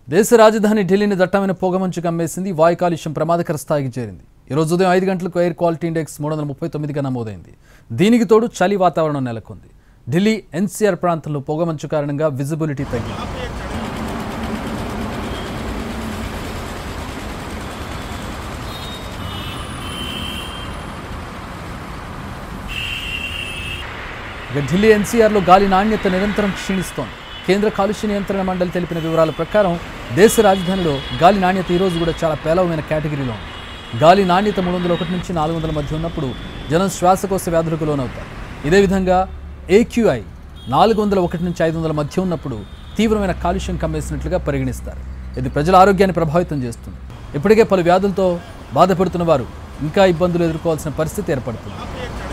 దేశ రాజధాని ఢిల్లీని దట్టమైన పొగమంచు కమ్మేసింది వాయు కాలుష్యం ప్రమాదకర స్థాయికి చేరింది ఈ రోజు ఉదయం ఐదు గంటలకు ఎయిర్ క్వాలిటీ ఇండెక్స్ మూడు వందల ముప్పై తొమ్మిదిగా నమోదైంది దీనికి తోడు చలి వాతావరణం నెలకొంది ఢిల్లీ ఎన్సీఆర్ ప్రాంతంలో పొగమంచు కారణంగా విజిబిలిటీ తగ్గింది ఇక ఢిల్లీ ఎన్సీఆర్లో గాలి నాణ్యత నిరంతరం క్షీణిస్తోంది కేంద్ర కాలుష్య నియంత్రణ మండలి తెలిపిన వివరాల ప్రకారం దేశ రాజధానిలో గాలి నాణ్యత ఈ రోజు కూడా చాలా పేలవమైన కేటగిరీలో ఉంది గాలి నాణ్యత మూడు వందల ఒకటి నుంచి నాలుగు వందల మధ్య ఉన్నప్పుడు జనం శ్వాసకోశ వ్యాధులకు లోనవుతారు ఇదే విధంగా ఏక్యూఐ నాలుగు వందల ఒకటి నుంచి ఐదు వందల మధ్య ఉన్నప్పుడు తీవ్రమైన కాలుష్యం కమ్మేసినట్లుగా పరిగణిస్తారు ఇది ప్రజల ఆరోగ్యాన్ని ప్రభావితం చేస్తుంది ఇప్పటికే పలు వ్యాధులతో బాధపడుతున్న వారు ఇంకా ఇబ్బందులు ఎదుర్కోవాల్సిన పరిస్థితి ఏర్పడుతుంది